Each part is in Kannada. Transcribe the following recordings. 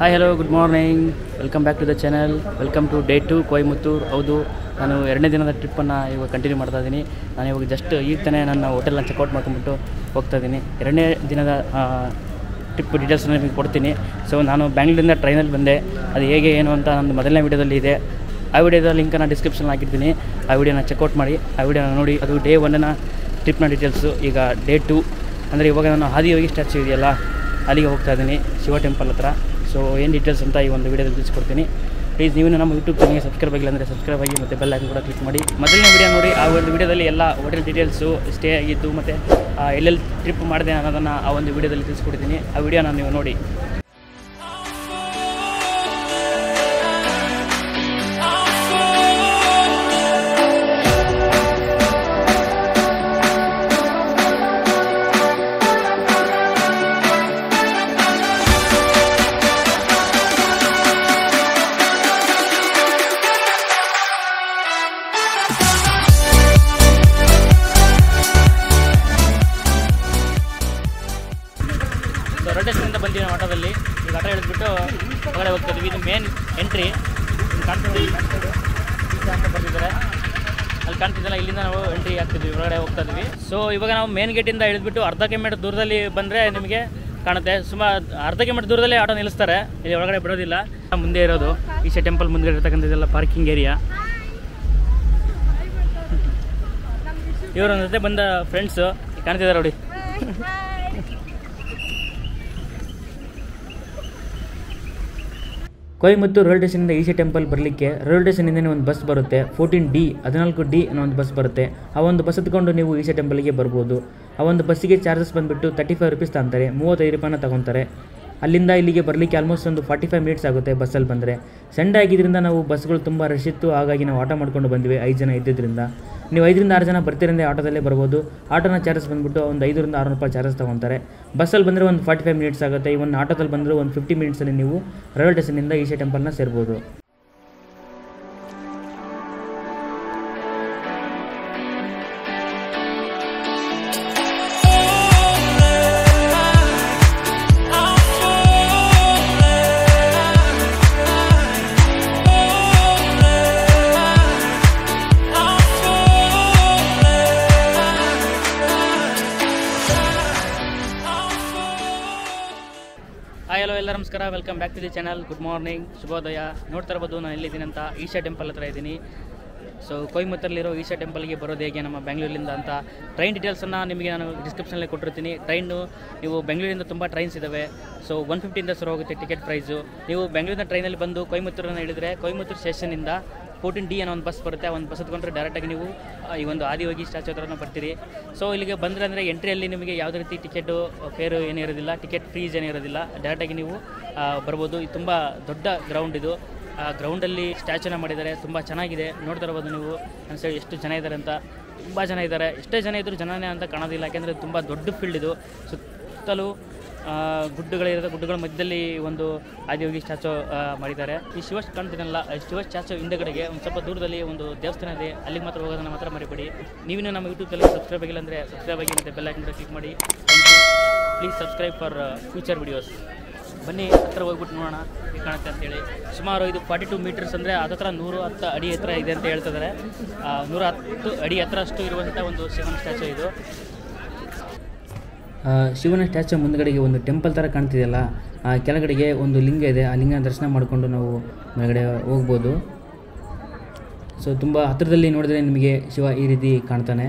hi hello good morning welcome back to the channel welcome today to Coimbatore ಹೌದು ನಾನು ಎರಡನೇ ದಿನದ ಟ್ರಿಪ್ಪನ್ನು ಇವಾಗ ಕಂಟಿನ್ಯೂ ಮಾಡ್ತಾ ಇದ್ದೀನಿ ನಾನು ಇವಾಗ ಜಸ್ಟ್ ಈಗ ತಾನೇ ನನ್ನ ಹೋಟೆಲ್ನ ಚೆಕ್ಔಟ್ ಮಾಡ್ಕೊಂಬಿಟ್ಟು ಹೋಗ್ತಾ ಇದ್ದೀನಿ ಎರಡನೇ ದಿನದ ಟ್ರಿಪ್ ಡೀಟೇಲ್ಸ್ನ ನಿಮಗೆ ಕೊಡ್ತೀನಿ ಸೊ ನಾನು ಬ್ಯಾಂಗ್ಳೂರಿಂದ ಟ್ರೈನಲ್ಲಿ ಬಂದೆ ಅದು ಹೇಗೆ ಏನು ಅಂತ ನನ್ನ ಮೊದಲನೇ ವೀಡಿಯೋದಲ್ಲಿ ಇದೆ ಆ ವಿಡಿಯೋದ ಲಿಂಕನ್ನು ಡಿಸ್ಕ್ರಿಪ್ಷನ್ ಹಾಕಿರ್ತೀನಿ ಆ ವಿಡಿಯೋನ ಚೆಕ್ಔಟ್ ಮಾಡಿ ಆ ವಿಡಿಯೋನ ನೋಡಿ ಅದು ಡೇ ಒನ್ನ ಟ್ರಿಪ್ನ ಡೀಟೇಲ್ಸು ಈಗ ಡೇ ಟು ಅಂದರೆ ಇವಾಗ ನಾನು ಆದಿಯೋಗಿ ಸ್ಟ್ಯಾಚ್ಯೂ ಇದೆಯಲ್ಲ ಅಲ್ಲಿಗೆ ಹೋಗ್ತಾ ಇದ್ದೀನಿ ಶಿವ ಟೆಂಪಲ್ ಹತ್ರ ಸೊ ಏನು ಡೀಟೇಲ್ಸ್ ಅಂತ ಈ ಒಂದು ವಿಡಿಯೋದಲ್ಲಿ ತಿಳಿಸ್ಕೊಡ್ತೀನಿ ಪ್ಲೀಸ್ ನೀವು ನಮ್ಮ ಯೂಟ್ಯೂಬ್ ಚಾನಲ್ಗೆ ಸಬ್ಸ್ಕ್ರೈಬ್ ಆಗಿಲ್ಲ ಅಂದರೆ ಸಬ್ಸ್ಕ್ರೈಬ್ ಆಗಿ ಮತ್ತು ಬೆಲ್ ಐಕನ್ ಕೂಡ ಕ್ಲಿಕ್ ಮಾಡಿ ಮೊದಲನೇ ವಿಡಿಯೋ ನೋಡಿ ಆ ಒಂದು ವಿಡಿಯೋದಲ್ಲಿ ಎಲ್ಲ ಹೋಟೆಲ್ ಡೀಟೇಲ್ಸು ಸ್ಟೇ ಆಗಿದ್ದು ಮತ್ತು ಎಲ್ಲೆಲ್ಲಿ ಟ್ರಿಪ್ ಮಾಡಿದೆ ಅನ್ನೋದನ್ನು ಆ ಒಂದು ವಿಡಿಯೋದಲ್ಲಿ ತಿಳಿಸ್ಕೊಡ್ತೀನಿ ಆ ವಿಡಿಯೋನ ನೀವು ನೋಡಿ ಸೊ ರೊಟೇಷನಿಂದ ಬಂದಿವಿ ನಾವು ಆಟೋದಲ್ಲಿ ಈಗ ಆಟೋ ಹಿಡಿದ್ಬಿಟ್ಟು ಹೊರಗಡೆ ಹೋಗ್ತಾ ಇದ್ವಿ ಇದು ಮೇನ್ ಎಂಟ್ರಿ ಕಾಣ್ತಿದೆ ಇಲ್ಲಿ ಕಾಣ್ತಿದೆ ಈಚೆ ಅಂತ ಬರ್ತಿದ್ದಾರೆ ಅಲ್ಲಿ ಕಾಣ್ತಿದ್ದಲ್ಲ ಇಲ್ಲಿಂದ ನಾವು ಎಂಟ್ರಿ ಆಗ್ತಿದ್ವಿ ಹೊರಗಡೆ ಹೋಗ್ತಾ ಇದ್ವಿ ಸೊ ಇವಾಗ ನಾವು ಮೇನ್ ಗೇಟಿಂದ ಇಳಿದ್ಬಿಟ್ಟು ಅರ್ಧ ಕಿಲೋಮೀಟರ್ ದೂರದಲ್ಲಿ ಬಂದರೆ ನಿಮಗೆ ಕಾಣುತ್ತೆ ಸುಮಾರು ಅರ್ಧ ಕಿಲೋಮೀಟರ್ ದೂರದಲ್ಲಿ ಆಟೋ ನಿಲ್ಲಿಸ್ತಾರೆ ಇಲ್ಲಿ ಒಳಗಡೆ ಬಿಡೋದಿಲ್ಲ ಮುಂದೆ ಇರೋದು ಈಶಾ ಟೆಂಪಲ್ ಮುಂದೆ ಇರತಕ್ಕಂಥದ್ದೆಲ್ಲ ಪಾರ್ಕಿಂಗ್ ಏರಿಯಾ ಇವರು ನನ್ನ ಜೊತೆ ಬಂದ ಫ್ರೆಂಡ್ಸು ಕಾಣ್ತಿದ್ದಾರೆ ನೋಡಿ ಕೊಯಮತ್ತೂರು ರೈಲ್ವೆ ಸ್ಟೇಷನಿಂದ ಈಶಾ ಟೆಂಪಲ್ ಬರಲಿಕ್ಕೆ ರೈಲ್ವೆ ಸ್ಟೇಷನಿಂದನೇ ಒಂದು ಬಸ್ ಬರುತ್ತೆ ಫೋರ್ಟೀನ್ ಡಿ ಹದಿನಾಲ್ಕು ಡಿ ಅನ್ನೋ ಒಂದು ಬಸ್ ಬರುತ್ತೆ ಆ ಒಂದು ಬಸ್ ಹತ್ಕೊಂಡು ನೀವು ಈಶಾ ಟೆಂಪಲ್ಗೆ ಬರ್ಬೋದು ಆ ಒಂದು ಬಸ್ಸಿಗೆ ಚಾರ್ಜಸ್ ಬಂದುಬಿಟ್ಟು ತರ್ಟಿ ಫೈವ್ ರುಪೀಸ್ ತಗೊಂತಾರೆ ಮೂವತ್ತೈದು ರೂಪಾಯಿನ ತಗೊತಾರೆ ಅಲ್ಲಿಂದ ಇಲ್ಲಿಗೆ ಬರಲಿಕ್ಕೆ ಆಲ್ಮೋಸ್ಟ್ ಒಂದು ಫಾರ್ಟಿ ಫೈವ್ ಮಿನಿಟ್ಸ್ ಆಗುತ್ತೆ ಬಸ್ಸಲ್ಲಿ ಬಂದರೆ ಸಂಡೇ ಆಗಿದ್ದರಿಂದ ನಾವು ಬಸ್ಗಳು ತುಂಬ ರಶ್ ಇತ್ತು ಹಾಗಾಗಿ ನಾವು ಆಟೋ ಮಾಡ್ಕೊಂಡು ಬಂದ್ವಿ ಐದು ಜನ ಇದ್ದಿದ್ದರಿಂದ ನೀವು ಐದರಿಂದ ಆರು ಜನ ಬರ್ತೀರಂದ್ರೆ ಆಟೋದಲ್ಲೇ ಬರ್ಬೋದು ಆಟೋನ ಚಾರ್ಜಸ್ ಬಂದುಬಿಟ್ಟು ಒಂದು ಐದರಿಂದ ಆರು ರೂಪಾಯಿ ಚಾರ್ಜಸ್ ತೊಗೊತಾರೆ ಬಸ್ಸಲ್ಲಿ ಬಂದರೆ ಒಂದು ಫಾರ್ಟಿ ಫೈವ್ ಮಿನಿಟ್ಸ್ ಆಗುತ್ತೆ ಇವನ್ ಆಟೋದಲ್ಲಿ ಬಂದರೆ ಒಂದು ಫಿಫ್ಟಿ ಮಿನಿಟ್ಸಲ್ಲಿ ನೀವು ರೈಲ್ವೆ ಸ್ಟೇಷನಿಂದ ಈಶಾ ಟೆಂಪಲ್ನ ಸೇರ್ಬೋದು ಹಾಯ್ ಹಲೋ ಎಲ್ಲ ನಮಸ್ಕಾರ welcome back to the channel good morning ಶುಭೋದಯ ನೋಡ್ತಾ ಇರ್ಬೋದು ನಾನು ಎಲ್ಲಿದ್ದೀನಿ ಅಂತ ಈಶಾ ಟೆಂಪಲ್ ಹತ್ರ ಇದ್ದೀನಿ ಸೊ ಕೊಯಮತ್ತಲ್ಲಿರೋ ಈಶಾ ಟೆಂಪಲ್ಗೆ ಬರೋದು ಹೇಗೆ ನಮ್ಮ ಬೆಂಗಳೂರಿಂದ ಅಂತ ಟ್ರೈನ್ ಡೀಟೇಲ್ಸನ್ನು ನಿಮಗೆ ನಾನು ಡಿಸ್ಕ್ರಿಪ್ಷನಲ್ಲಿ ಕೊಟ್ಟಿರ್ತೀನಿ ಟ್ರೈನು ನೀವು ಬೆಂಗಳೂರಿಂದ ತುಂಬ ಟ್ರೈನ್ಸ್ ಇದ್ದಾವೆ ಸೊ ಒನ್ ಫಿಫ್ಟಿಯಿಂದ ಶುರು ಹೋಗುತ್ತೆ ಟಿಕೆಟ್ ಪ್ರೈಸು ನೀವು ಬೆಂಗಳೂರಿನ ಟ್ರೈನಲ್ಲಿ ಬಂದು ಕೊಯಮತ್ತೂರನ್ನು ಹಿಡಿದ್ರೆ ಕೊಯಮತ್ತೂರು ಸ್ಟೇಷನಿಂದ ಫೋರ್ಟೀನ್ ಡಿ ಅನ್ನೋ ಒಂದು ಬಸ್ ಬರುತ್ತೆ ಆ ಒಂದು ಬಸ್ ಹತ್ಕೊಂಡ್ರೆ ಡೈರೆಕ್ಟಾಗಿ ನೀವು ಆ, ಈ ಒಂದು ಆದಿಯೋಗಿ ಸ್ಟ್ಯಾಚು ಹತ್ರನೂ ಬರ್ತೀರಿ ಸೊ ಇಲ್ಲಿಗೆ ಬಂದರೆ ಅಂದರೆ ಎಂಟ್ರಿಯಲ್ಲಿ ನಿಮಗೆ ಯಾವುದೇ ರೀತಿ ಟಿಕೆಟು ಫೇರು ಏನೂ ಇರೋದಿಲ್ಲ ಟಿಕೆಟ್ ಫೀಸ್ ಏನೂ ಇರೋದಿಲ್ಲ ಡೈರೆಕ್ಟಾಗಿ ನೀವು ಆ, ಬರ್ಬೋದು ಇದು ತುಂಬ ದೊಡ್ಡ ಗ್ರೌಂಡ್ ಇದು ಆ ಗ್ರೌಂಡಲ್ಲಿ ಸ್ಟ್ಯಾಚುನ ಮಾಡಿದ್ದಾರೆ ತುಂಬ ಚೆನ್ನಾಗಿದೆ ನೋಡ್ತಾ ಇರ್ಬೋದು ನೀವು ಅನ್ಸೋ ಎಷ್ಟು ಜನ ಇದ್ದಾರೆ ಅಂತ ತುಂಬ ಜನ ಇದ್ದಾರೆ ಎಷ್ಟೇ ಜನ ಇದ್ದರೂ ಜನನೇ ಅಂತ ಕಾಣೋದಿಲ್ಲ ಯಾಕೆಂದರೆ ತುಂಬ ದೊಡ್ಡ ಫೀಲ್ಡ್ ಇದು ಸುತ್ತಲೂ ಆ, ಗುಡ್ಡಗಳಿರುತ್ತೆ ಗುಡ್ಡಗಳ ಮಧ್ಯದಲ್ಲಿ ಒಂದು ಆದಿಯೋಗಿ ಸ್ಟ್ಯಾಚು ಆ, ಮಾಡಿದ್ದಾರೆ ಈ ಶಿವ ಕಾಣ್ತೀನಲ್ಲ ಈ ಶಿವ ಸ್ಟ್ಯಾಚು ಹಿಂದೆಗಡೆಗೆ ಒಂದು ಸ್ವಲ್ಪ ದೂರದಲ್ಲಿ ಒಂದು ದೇವಸ್ಥಾನ ಇದೆ ಅಲ್ಲಿಗೆ ಮಾತ್ರ ಹೋಗೋದನ್ನ ಮಾತ್ರ ಮರಿಬೇಡಿ ನೀವಿನ್ನೂ ನಮ್ಮ ಯೂಟ್ಯೂಬಲ್ಲಿ ಸಬ್ಸ್ಕ್ರೈಬ್ ಆಗಿಲ್ಲ ಅಂದರೆ ಸಬ್ಸ್ಕ್ರೈಬ್ ಆಗಿ ಮತ್ತು ಬೆಲ್ ಐಕನ್ ಕ್ಲಿಕ್ ಮಾಡಿ please subscribe for future videos ಬನ್ನಿ ಹತ್ರ ಹೋಗ್ಬಿಟ್ಟು ನೋಡೋಣ ಹೇಗೆ ಕಾಣುತ್ತೆ ಅಂತೇಳಿ ಸುಮಾರು ಇದು ಫಾರ್ಟಿ ಟು ಮೀಟರ್ಸ್ ಅಂದರೆ ಹತ್ರ ನೂರು ಹತ್ತು ಅಡಿ ಹತ್ರ ಇದೆ ಅಂತ ಹೇಳ್ತಿದ್ದಾರೆ ಆ, ನೂರ ಹತ್ತು ಅಡಿ ಹತ್ರ ಅಷ್ಟು ಇರುವಂಥ ಒಂದು ಶಿವನ ಸ್ಟ್ಯಾಚು ಇದು ಶಿವನ ಸ್ಟ್ಯಾಚು ಮುಂದ್ಗಡೆಗೆ ಒಂದು ಟೆಂಪಲ್ ಥರ ಕಾಣ್ತಿದೆಯಲ್ಲ ಆ ಕೆಳಗಡೆಗೆ ಒಂದು ಲಿಂಗ ಇದೆ ಆ ಲಿಂಗನ ದರ್ಶನ ಮಾಡಿಕೊಂಡು ನಾವು ಮೇಲ್ಗಡೆ ಹೋಗ್ಬೋದು ಸೊ ತುಂಬ ಹತ್ತಿರದಲ್ಲಿ ನೋಡಿದ್ರೆ ನಿಮಗೆ ಶಿವ ಈ ರೀತಿ ಕಾಣ್ತಾನೆ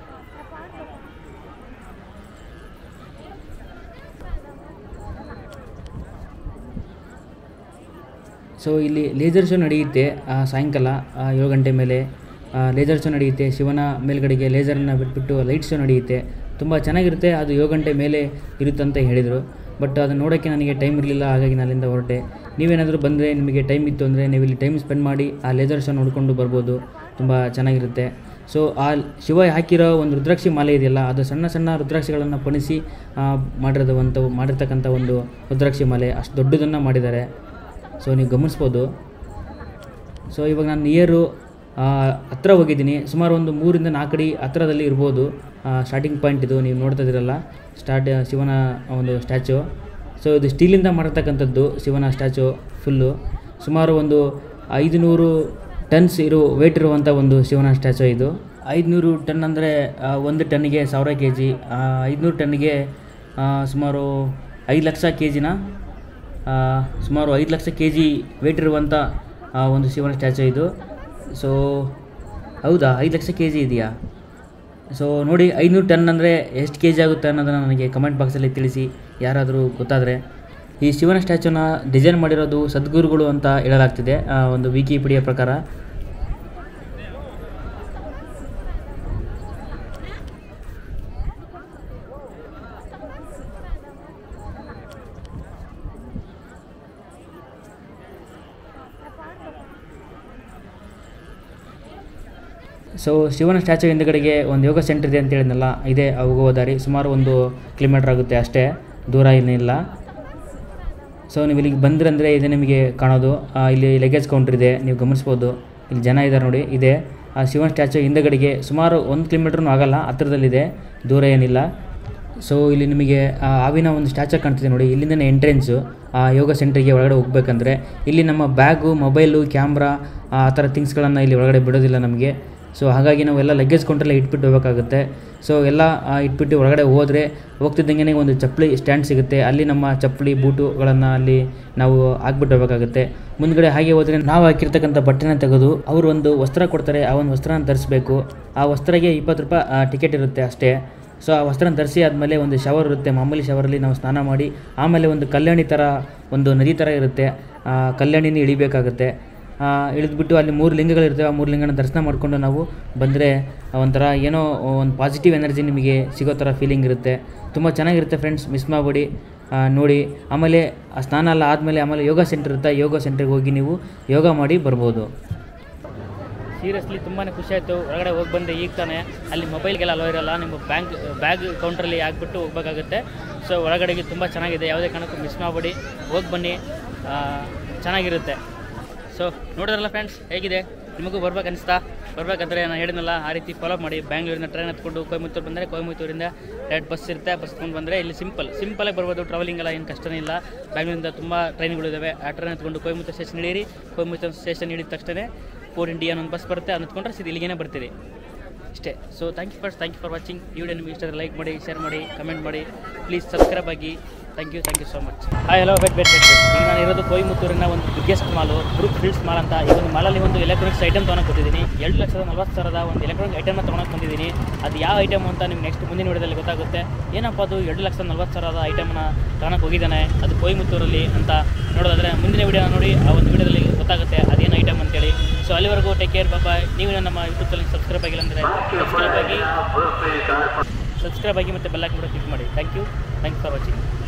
ಸೊ ಇಲ್ಲಿ ಲೇಸರ್ ಶೋ ನಡೆಯುತ್ತೆ ಆ, ಸಾಯಂಕಾಲ ಆ, ಏಳು ಗಂಟೆ ಮೇಲೆ ಲೇಸರ್ ಶೋ ನಡೆಯುತ್ತೆ ಶಿವನ ಮೇಲ್ಗಡೆಗೆ ಲೇಸರನ್ನು ಬಿಟ್ಬಿಟ್ಟು ಲೈಟ್ ಶೋ ನಡೆಯುತ್ತೆ ತುಂಬ ಚೆನ್ನಾಗಿರುತ್ತೆ ಅದು ಏಳು ಗಂಟೆ ಮೇಲೆ ಇರುತ್ತೆ ಅಂತ ಹೇಳಿದರು ಬಟ್ ಅದನ್ನು ನೋಡೋಕ್ಕೆ ನನಗೆ ಟೈಮ್ ಇರಲಿಲ್ಲ ಹಾಗಾಗಿ ನಾನು ಅಲ್ಲಿಂದ ಹೊರಟೆ ನೀವೇನಾದರೂ ಬಂದರೆ ನಿಮಗೆ ಟೈಮ್ ಇತ್ತು ಅಂದರೆ ನೀವು ಇಲ್ಲಿ ಟೈಮ್ ಸ್ಪೆಂಡ್ ಮಾಡಿ ಆ ಲೇಸರ್ ಶೋ ನೋಡಿಕೊಂಡು ಬರ್ಬೋದು ತುಂಬ ಚೆನ್ನಾಗಿರುತ್ತೆ ಸೊ ಆ ಶಿವ ಹಾಕಿರೋ ಒಂದು ರುದ್ರಾಕ್ಷಿ ಮಾಲೆ ಇದೆಯಲ್ಲ ಅದು ಸಣ್ಣ ಸಣ್ಣ ರುದ್ರಾಕ್ಷಿಗಳನ್ನು ಪಣಿಸಿ ಆ, ಮಾಡಿರೋದು ಮಾಡಿರ್ತಕ್ಕಂಥ ಒಂದು ರುದ್ರಾಕ್ಷಿ ಮಾಲೆ ಅಷ್ಟು ದೊಡ್ಡದನ್ನು ಮಾಡಿದ್ದಾರೆ ಸೊ ನೀವು ಗಮನಿಸ್ಬೋದು ಸೊ ಇವಾಗ ನಾನು ನಿಯರು ಹತ್ರ ಹೋಗಿದ್ದೀನಿ ಸುಮಾರು ಒಂದು ಮೂರಿಂದ ನಾಲ್ಕು ಅಡಿ ಹತ್ರದಲ್ಲಿ ಇರ್ಬೋದು ಸ್ಟಾರ್ಟಿಂಗ್ ಪಾಯಿಂಟ್ ಇದು ನೀವು ನೋಡ್ತಾ ಇದ್ದೀರಲ್ಲ ಸ್ಟಾರ್ಟ್ ಶಿವನ ಒಂದು ಸ್ಟ್ಯಾಚು ಸೊ ಇದು ಸ್ಟೀಲಿಂದ ಮಾಡಿರ್ತಕ್ಕಂಥದ್ದು ಶಿವನ ಸ್ಟ್ಯಾಚು ಫುಲ್ಲು ಸುಮಾರು ಒಂದು ಐದುನೂರು ಟನ್ಸ್ ಇರೋ ವೇಟ್ ಇರುವಂಥ ಒಂದು ಶಿವನ ಸ್ಟ್ಯಾಚು ಇದು ಐದುನೂರು ಟನ್ ಅಂದರೆ ಒಂದು ಟನ್ನಿಗೆ ಸಾವಿರ ಕೆ ಜಿ ಐದುನೂರು ಟನ್ನಿಗೆ ಆ, ಸುಮಾರು ಐದು ಲಕ್ಷ ಕೆ ಜಿನ ಸುಮಾರು ಐದು ಲಕ್ಷ ಕೆ ಜಿ ವೇಟ್ ಇರುವಂಥ ಆ, ಒಂದು ಶಿವನ ಸ್ಟ್ಯಾಚು ಇದು ಸೊ ಹೌದಾ ಐದು ಲಕ್ಷ ಕೆ ಜಿ ಇದೆಯಾ ಸೊ ನೋಡಿ ಐನೂರು ಟನ್ ಅಂದರೆ ಎಷ್ಟು ಕೆ ಜಿ ಆಗುತ್ತೆ ಅನ್ನೋದನ್ನು ನನಗೆ ಕಮೆಂಟ್ ಬಾಕ್ಸಲ್ಲಿ ತಿಳಿಸಿ ಯಾರಾದರೂ ಗೊತ್ತಾದರೆ ಈ ಶಿವನ ಸ್ಟ್ಯಾಚುನ ಡಿಸೈನ್ ಮಾಡಿರೋದು ಸದ್ಗುರುಗಳು ಅಂತ ಹೇಳಲಾಗ್ತಿದೆ ಆ, ಒಂದು ವಿಕಿಪೀಡಿಯಾ ಪ್ರಕಾರ ಸೊ ಶಿವನ ಸ್ಟ್ಯಾಚು ಹಿಂದುಗಡೆಗೆ ಒಂದು ಯೋಗ ಸೆಂಟರ್ ಇದೆ ಅಂತ ಹೇಳಿದ್ನಲ್ಲ ಇದೆ ಹೋಗುವ ದಾರಿ ಸುಮಾರು ಒಂದು ಕಿಲೋಮೀಟ್ರ್ ಆಗುತ್ತೆ ಅಷ್ಟೇ ದೂರ ಏನಿಲ್ಲ ಸೊ ನೀವು ಇಲ್ಲಿಗೆ ಬಂದ್ರಂದರೆ ಇದೆ ನಿಮಗೆ ಕಾಣೋದು ಆ, ಇಲ್ಲಿ ಲಗೇಜ್ ಕೌಂಟ್ರ್ ಇದೆ ನೀವು ಗಮನಿಸ್ಬೋದು ಇಲ್ಲಿ ಜನ ಇದ್ದಾರೆ ನೋಡಿ ಇದೆ ಆ ಶಿವನ ಸ್ಟ್ಯಾಚು ಹಿಂದುಗಡೆಗೆ ಸುಮಾರು ಒಂದು ಕಿಲೋಮೀಟ್ರೂ ಆಗಲ್ಲ ಹತ್ತಿರದಲ್ಲಿದೆ ದೂರ ಏನಿಲ್ಲ ಸೊ ಇಲ್ಲಿ ನಿಮಗೆ ಆ ಹಾವಿನ ಒಂದು ಸ್ಟ್ಯಾಚು ಕಾಣ್ತಿದೆ ನೋಡಿ ಇಲ್ಲಿಂದನೇ ಎಂಟ್ರೆನ್ಸು ಆ ಯೋಗ ಸೆಂಟ್ರಿಗೆ ಒಳಗಡೆ ಹೋಗ್ಬೇಕಂದ್ರೆ ಇಲ್ಲಿ ನಮ್ಮ ಬ್ಯಾಗು ಮೊಬೈಲು ಕ್ಯಾಮ್ರಾ ಆ ಥರ ಥಿಂಗ್ಸ್ಗಳನ್ನು ಇಲ್ಲಿ ಒಳಗಡೆ ಬಿಡೋದಿಲ್ಲ ನಮಗೆ ಸೊ ಹಾಗಾಗಿ ನಾವು ಎಲ್ಲ ಲಗೇಜ್ ಕೌಂಟ್ರಲ್ಲೇ ಇಟ್ಬಿಟ್ಟು ಹೋಗಬೇಕಾಗುತ್ತೆ ಸೊ ಎಲ್ಲ ಆ, ಇಟ್ಬಿಟ್ಟು ಒಳಗಡೆ ಹೋದರೆ ಹೋಗ್ತಿದ್ದಂಗೆ ಒಂದು ಚಪ್ಪಲಿ ಸ್ಟ್ಯಾಂಡ್ ಸಿಗುತ್ತೆ ಅಲ್ಲಿ ನಮ್ಮ ಚಪ್ಪಲಿ ಬೂಟುಗಳನ್ನು ಅಲ್ಲಿ ನಾವು ಹಾಕ್ಬಿಟ್ಟು ಹೋಗಬೇಕಾಗುತ್ತೆ ಮುಂದ್ಗಡೆ ಹಾಗೆ ಹೋದರೆ ನಾವು ಹಾಕಿರ್ತಕ್ಕಂಥ ಬಟ್ಟೆನ ತೆಗೆದು ಅವರು ಒಂದು ವಸ್ತ್ರ ಕೊಡ್ತಾರೆ ಆ ಒಂದು ವಸ್ತ್ರನ ಧರಿಸಬೇಕು ಆ ವಸ್ತ್ರಗೆ ಇಪ್ಪತ್ತು ರೂಪಾಯಿ ಟಿಕೆಟ್ ಇರುತ್ತೆ ಅಷ್ಟೇ ಸೊ ಆ ವಸ್ತ್ರನ ಧರಿಸಿ ಆದಮೇಲೆ ಒಂದು ಶವರ್ ಇರುತ್ತೆ ಮಾಮೂಲಿ ಶವರಲ್ಲಿ ನಾವು ಸ್ನಾನ ಮಾಡಿ ಆಮೇಲೆ ಒಂದು ಕಲ್ಯಾಣಿ ಥರ ಒಂದು ನದಿ ಥರ ಇರುತ್ತೆ ಆ ಕಲ್ಯಾಣಿನ ಇಳಿಬೇಕಾಗುತ್ತೆ ಆ, ಇಳಿದ್ಬಿಟ್ಟು ಅಲ್ಲಿ ಮೂರು ಲಿಂಗಗಳಿರ್ತವೆ ಆ ಮೂರು ಲಿಂಗನ ದರ್ಶನ ಮಾಡಿಕೊಂಡು ನಾವು ಬಂದರೆ ಒಂಥರ ಏನೋ ಒಂದು ಪಾಸಿಟಿವ್ ಎನರ್ಜಿ ನಿಮಗೆ ಸಿಗೋ ಥರ ಫೀಲಿಂಗ್ ಇರುತ್ತೆ ತುಂಬ ಚೆನ್ನಾಗಿರುತ್ತೆ ಫ್ರೆಂಡ್ಸ್ ಮಿಸ್ ಮಾಡಬೇಡಿ ಆ, ನೋಡಿ ಆಮೇಲೆ ಆ ಸ್ನಾನ ಎಲ್ಲ ಆದಮೇಲೆ ಆಮೇಲೆ ಯೋಗ ಸೆಂಟರ್ ಇರುತ್ತೆ ಯೋಗ ಸೆಂಟ್ರಿಗೆ ಹೋಗಿ ನೀವು ಯೋಗ ಮಾಡಿ ಬರ್ಬೋದು ಸೀರಿಯಸ್ಲಿ ತುಂಬಾ ಖುಷಿ ಆಯಿತು ಹೊರಗಡೆ ಹೋಗಿ ಬಂದೆ ಈಗ ತಾನೇ ಅಲ್ಲಿ ಮೊಬೈಲ್ಗೆಲ್ಲ ಅಲೋ ಇರಲ್ಲ ನಿಮ್ಮ ಬ್ಯಾಂಕ್ ಬ್ಯಾಗ್ ಕೌಂಟ್ರಲ್ಲಿ ಹಾಕ್ಬಿಟ್ಟು ಹೋಗ್ಬೇಕಾಗುತ್ತೆ ಸೊ ಒಳಗಡೆಗೆ ತುಂಬ ಚೆನ್ನಾಗಿದೆ ಯಾವುದೇ ಕಾರಣಕ್ಕೂ ಮಿಸ್ ಮಾಡಬೇಡಿ ಹೋಗಿ ಬನ್ನಿ ಆ, ಚೆನ್ನಾಗಿರುತ್ತೆ ಸೊ ನೋಡಿದ್ರಲ್ಲ ಫ್ರೆಂಡ್ಸ್ ಹೇಗಿದೆ ನಿಮಗೂ ಬರ್ಬೇಕು ಅನಿಸ್ತಾ ಬರ್ಬೇಕಂದ್ರೆ ನಾನು ಹೇಳಿದ್ನಲ್ಲ ಆ ರೀತಿ ಫಾಲೋ ಮಾಡಿ ಬ್ಯಾಂಗ್ಳೂರಿಂದ ಟ್ರೈನ್ ಹತ್ಕೊಂಡು ಕೊಯಮತ್ತೂರು ಬಂದರೆ ಕೊಯಮತ್ತೂರಿಂದ ಡೈರೆಕ್ಟ್ ಬಸ್ ಇರುತ್ತೆ ಬಸ್ ಹತ್ಕೊಂಡು ಬಂದರೆ ಇಲ್ಲಿ ಸಿಂಪಲ್ ಸಿಂಪಲಾಗಿ ಬರ್ಬೋದು ಟ್ರಾವೆಲಿಂಗ್ ಎಲ್ಲ ಏನು ಕಷ್ಟನೇ ಇಲ್ಲ ಬ್ಯಾಂಗ್ಳೂರಿಂದ ತುಂಬ ಟ್ರೈನ್ಗಳು ಇದ್ದಾವೆ ಆ ಟ್ರೈನ್ ಹತ್ಕೊಂಡು ಕೊಯಮತ್ತೂರು ಸ್ಟೇಷನ್ ಇಳೀರಿ ಕೊಯಮತ್ತೂರು ಸ್ಟೇಷನ್ ಇಳಿದ ತಕ್ಷಣ ಫೋರ್ ಇಂಡಿಯನ್ ಒಂದು ಬಸ್ ಬರುತ್ತೆ ಅದನ್ನ ಹತ್ಕೊಂಡ್ರೆ ಸೀದಾ ಇಲ್ಲಿಗೇನೆ ಬರ್ತೀರಿ ಇಷ್ಟೇ so thank you first thank you for watching ಈ ವಿಡಿಯೋ ನಿಮಗೆ ಇಷ್ಟ ಲೈಕ್ ಮಾಡಿ ಶೇರ್ ಮಾಡಿ ಕಮೆಂಟ್ ಮಾಡಿ ಪ್ಲೀಸ್ ಸಬ್ಸ್ಕ್ರೈಬ್ ಆಗಿ thank you thank you so much hi hello ವೆಟ್ ವೆಟ್ ವೆಟ್ ಈಗ ನಾನು ಇರೋದು ಕೊಯಮತ್ತೂರಿನ ಒಂದು biggest mall Brookefields mall ಅಂತ ಈ ಒಂದು ಮಾಲಲ್ಲಿ ಒಂದು ಎಲೆಕ್ಟ್ರಾನಿಕ್ಸ್ ಐಟಮ್ ತೊಗೊಳಕ್ಕೆ ಬಂದಿದ್ದೀನಿ ಎರಡು ಲಕ್ಷದ ನಲ್ವತ್ತು ಸಾವಿರದ ಒಂದು ಎಲೆಕ್ಟ್ರಾನಿಕ್ ಐಟಮ್ನ ತೊಗೊಳಕ್ಕೆ ಬಂದಿದ್ದೀನಿ ಅದು ಯಾವ ಐಟಮ್ ಅಂತ ನಿಮ್ಗೆ ನೆಕ್ಸ್ಟ್ ಮುಂದಿನ ವಿಡಿಯೋದಲ್ಲಿ ಗೊತ್ತಾಗುತ್ತೆ ಏನಪ್ಪ ಅದು ಎರಡು ಲಕ್ಷದ ನಲ್ವತ್ತು ಸಾವಿರದ ಐಟಮ್ನ ತೊಗೊಳಕ್ಕೆ ಹೋಗಿದ್ದಾನೆ ಅದು ಕೊಯಮತ್ತೂರಲ್ಲಿ ಅಂತ ನೋಡೋದಾದ್ರೆ ಮುಂದಿನ ವಿಡಿಯೋ ನೋಡಿ ಆ ಒಂದು ವಿಡಿಯೋದಲ್ಲಿ ಗೊತ್ತಾಗುತ್ತೆ ಅದೇನು ಐಟಮ್ ಅಂತೇಳಿ ಸೊ ಅಲ್ಲಿವರೆಗೂ ಟೇಕ್ ಕೇರ್ ಬಾಯ್ ನೀವು ನಮ್ಮ ಯೂಟ್ಯೂಬ್ ಚಾನಲ್ ಸಬ್ಸ್ಕ್ರೈಬ್ ಆಗಿಲ್ಲ ಅಂದರೆ ಸಬ್ಸ್ಕ್ರೈಬ್ ಆಗಿ ಸಬ್ಸ್ಕ್ರೈಬ್ ಆಗಿ ಮತ್ತು ಬೆಲ್ ಹಾಕಿ ಕ್ಲಿಕ್ ಮಾಡಿ thank you thank for watching